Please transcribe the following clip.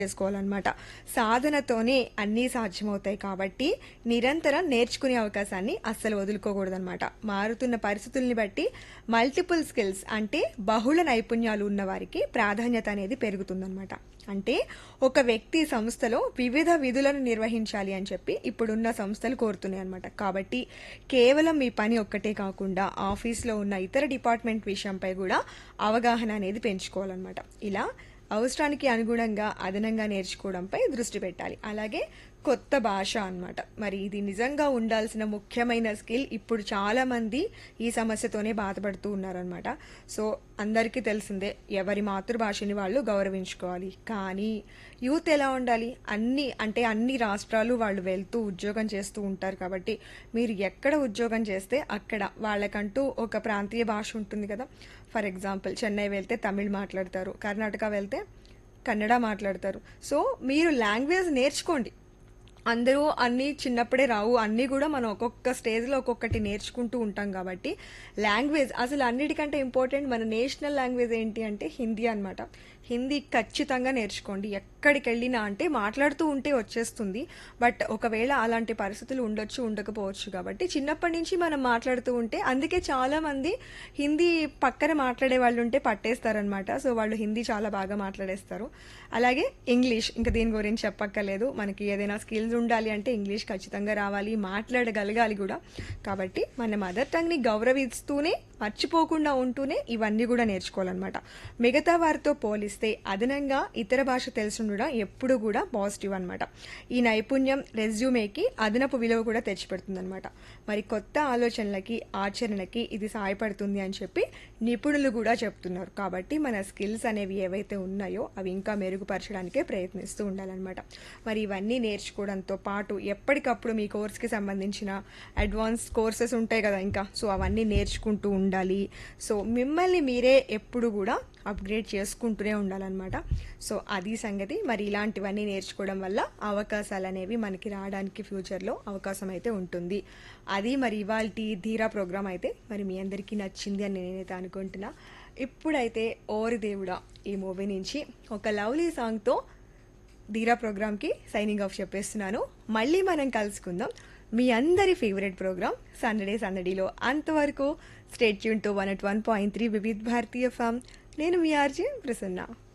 చేసుకోవాలన్నమాట సాధనతోనే అన్నీ సాధ్యమవుతాయి కాబట్టి నిరంతరం నేర్చుకునే అవకాశాన్ని అస్సలు వదులుకోకూడదన్నమాట మారుతున్న పరిస్థితుల్ని బట్టి మల్టిపుల్ స్కిల్స్ అంటే బహుళ నైపుణ్యాలు ఉన్న వారికి ప్రాధాన్యత అనేది పెరుగుతుందన్నమాట అంటే ఒక వ్యక్తి సంస్థలో వివిధ విధులను నిర్వహించాలి అని చెప్పి ఇప్పుడున్న సంస్థలు కోరుతున్నాయి అనమాట కాబట్టి కేవలం మీ పని ఒక్కటే కాకుండా ఆఫీస్లో ఉన్న ఇతర డిపార్ట్మెంట్ విషయంపై కూడా అవగాహన అనేది పెంచుకోవాలన్నమాట ఇలా అవసరానికి అనుగుణంగా అదనంగా నేర్చుకోవడంపై దృష్టి పెట్టాలి అలాగే కొత్త భాష అన్నమాట మరి ఇది నిజంగా ఉండాల్సిన ముఖ్యమైన స్కిల్ ఇప్పుడు చాలా మంది ఈ సమస్యతోనే బాధపడుతూ ఉన్నారనమాట సో అందరికీ తెలిసిందే ఎవరి మాతృభాషని వాళ్ళు గౌరవించుకోవాలి కానీ యూత్ ఎలా ఉండాలి అన్ని అంటే అన్ని రాష్ట్రాలు వాళ్ళు వెళ్తూ ఉద్యోగం చేస్తూ ఉంటారు కాబట్టి మీరు ఎక్కడ ఉద్యోగం చేస్తే అక్కడ వాళ్ళకంటూ ఒక ప్రాంతీయ భాష ఉంటుంది కదా ఫర్ ఎగ్జాంపుల్ చెన్నై వెళ్తే తమిళ్ మాట్లాడతారు కర్ణాటక వెళ్తే కన్నడ మాట్లాడతారు సో మీరు లాంగ్వేజ్ నేర్చుకోండి అందరూ అన్నీ చిన్నప్పుడే రావు అన్నీ కూడా మనం ఒక్కొక్క స్టేజ్లో ఒక్కొక్కటి నేర్చుకుంటూ ఉంటాం కాబట్టి లాంగ్వేజ్ అసలు అన్నిటికంటే ఇంపార్టెంట్ మన నేషనల్ లాంగ్వేజ్ ఏంటి అంటే హిందీ అనమాట హిందీ ఖచ్చితంగా నేర్చుకోండి ఎక్కడికి వెళ్ళినా అంటే మాట్లాడుతూ ఉంటే వచ్చేస్తుంది బట్ ఒకవేళ అలాంటి పరిస్థితులు ఉండొచ్చు ఉండకపోవచ్చు కాబట్టి చిన్నప్పటి నుంచి మనం మాట్లాడుతూ ఉంటే అందుకే చాలా మంది హిందీ పక్కన మాట్లాడే వాళ్ళు ఉంటే పట్టేస్తారనమాట సో వాళ్ళు హిందీ చాలా బాగా మాట్లాడేస్తారు అలాగే ఇంగ్లీష్ ఇంకా దీని గురించి చెప్పక్కర్లేదు మనకి ఏదైనా స్కిల్స్ ఉండాలి అంటే ఇంగ్లీష్ ఖచ్చితంగా రావాలి మాట్లాడగలగాలి కూడా కాబట్టి మన మదర్ టంగ్ని గౌరవిస్తూనే మర్చిపోకుండా ఉంటూనే ఇవన్నీ కూడా నేర్చుకోవాలన్నమాట మిగతా వారితో పోలిస్తే అదనంగా ఇతర భాష తెలిసి ఉండడం ఎప్పుడు కూడా పాజిటివ్ అనమాట ఈ నైపుణ్యం రెజ్యూమేకి అదనపు విలువ కూడా తెచ్చిపెడుతుందన్నమాట మరి కొత్త ఆలోచనలకి ఆచరణకి ఇది సహాయపడుతుంది అని చెప్పి నిపుణులు కూడా చెప్తున్నారు కాబట్టి మన స్కిల్స్ అనేవి ఏవైతే ఉన్నాయో అవి ఇంకా మెరుగుపరచడానికే ప్రయత్నిస్తూ ఉండాలన్నమాట మరి ఇవన్నీ నేర్చుకోవడంతో పాటు ఎప్పటికప్పుడు మీ కోర్స్కి సంబంధించిన అడ్వాన్స్ కోర్సెస్ ఉంటాయి కదా ఇంకా సో అవన్నీ నేర్చుకుంటూ ఉండాలి సో మిమ్మల్ని మీరే ఎప్పుడు కూడా అప్గ్రేడ్ చేసుకుంటూనే ఉండాలన్నమాట సో అది సంగతి మరి ఇలాంటివన్నీ నేర్చుకోవడం వల్ల అవకాశాలు అనేవి మనకి రావడానికి ఫ్యూచర్లో అవకాశం అయితే ఉంటుంది అది మరి ఇవాళ ధీరా ప్రోగ్రామ్ అయితే మరి మీ అందరికీ నచ్చింది అని నేనైతే అనుకుంటున్నా ఇప్పుడైతే ఓరి దేవుడా ఈ మూవీ నుంచి ఒక లవ్లీ సాంగ్తో ధీరా ప్రోగ్రామ్కి సైనింగ్ ఆఫ్ చెప్పేస్తున్నాను మళ్ళీ మనం కలుసుకుందాం మీ అందరి ఫేవరెట్ ప్రోగ్రామ్ సందడే సందడిలో అంతవరకు stay tuned to one at one point three Vividh Bharati FM నేను మీ ఆర్జే ప్రసన్న